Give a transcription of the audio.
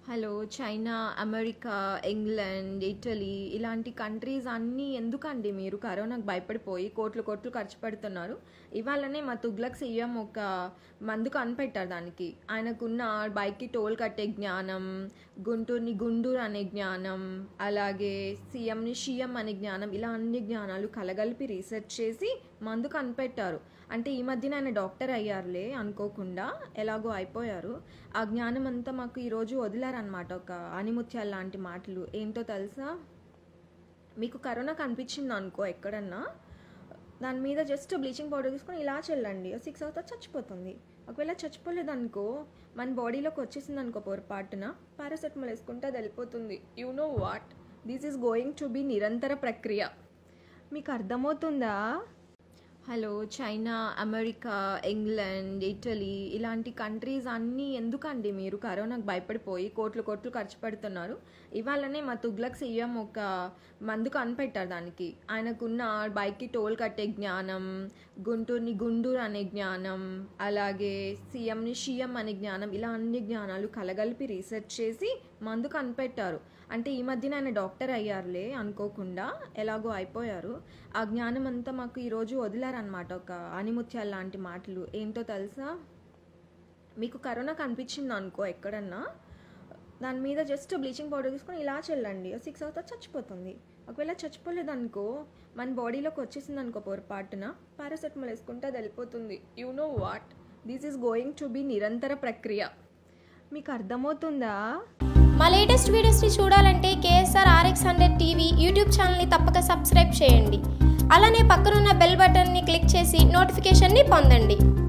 hello China America England Italy ఇలాంటి countries అన్నీ ఎందుకండి మీరు కరోనాకు భయపడిపోయి కోట్లు కోట్లు ఖర్చు పెడుతున్నారు ఇవాళనే మా తుగ్లక్ సీఎం ఒక మందు కనిపెట్టారు దానికి ఆయనకున్న బైక్కి టోల్ కట్టే జ్ఞానం గుంటూరుని గుండూరు అనే జ్ఞానం అలాగే సీఎంని షిఎం అనే జ్ఞానం ఇలా అన్ని జ్ఞానాలు కలగలిపి రీసెర్చ్ చేసి మందు కనిపెట్టారు అంటే ఈ మధ్యన ఆయన డాక్టర్ అయ్యారులే అనుకోకుండా ఎలాగో అయిపోయారు ఆ జ్ఞానం అంతా మాకు ఈరోజు వదిలారనమాట ఒక అనిముత్యాలు లాంటి మాటలు ఏంటో తెలుసా మీకు కరోనా కనిపించింది అనుకో ఎక్కడన్నా దాని మీద జస్ట్ బ్లీచింగ్ పౌడర్ తీసుకొని ఇలా చల్లండి సిక్స్ అవర్స్ చచ్చిపోతుంది ఒకవేళ చచ్చిపోలేదు అనుకో మన బాడీలోకి వచ్చేసింది అనుకో పొరపాటున పారాసెటమాల్ వేసుకుంటే అది వెళ్ళిపోతుంది you know what this is going to be నిరంతర ప్రక్రియ మీకు అర్థమవుతుందా hello China America England Italy ఇలాంటి కంట్రీస్ అన్నీ ఎందుకండి మీరు కరోనాకు భయపడిపోయి కోట్లు కోట్లు ఖర్చు పెడుతున్నారు ఇవాళనే మా తుగ్లక్ సీఎం ఒక మందు కనిపెట్టారు దానికి ఆయనకున్న బైక్కి టోల్ కట్టే జ్ఞానం గుంటూరుని గుండూరు అనే జ్ఞానం అలాగే సీఎంని షిఎం అనే జ్ఞానం ఇలా అన్ని జ్ఞానాలు కలగలిపి రీసెర్చ్ చేసి మందు కనిపెట్టారు అంటే ఈ మధ్యన ఆయన డాక్టర్ అయ్యారులే అనుకోకుండా ఎలాగో అయిపోయారు ఆ జ్ఞానం అంతా మాకు ఈరోజు వదిలారనమాట ఒక అనిముత్యాలు లాంటి మాటలు ఏంటో తెలుసా మీకు కరోనా కనిపించింది అనుకో ఎక్కడన్నా దాని మీద జస్ట్ బ్లీచింగ్ పౌడర్ తీసుకొని ఇలా చల్లండి సిక్స్ అవర్స్ చచ్చిపోతుంది ఒకవేళ చచ్చిపోలేదు అనుకో మన బాడీలోకి వచ్చేసింది అనుకో పొరపాటున పారాసెటమాల్ వేసుకుంటే అది వెళ్ళిపోతుంది you know what this is going to be నిరంతర ప్రక్రియ మీకు అర్థమవుతుందా మా లేటెస్ట్ వీడియోస్ని చూడాలంటే KSR RX hundred TV YouTube ఛానల్ని తప్పక సబ్స్క్రైబ్ చేయండి అలానే పక్కనున్న బెల్ బటన్ని క్లిక్ చేసి నోటిఫికేషన్ని పొందండి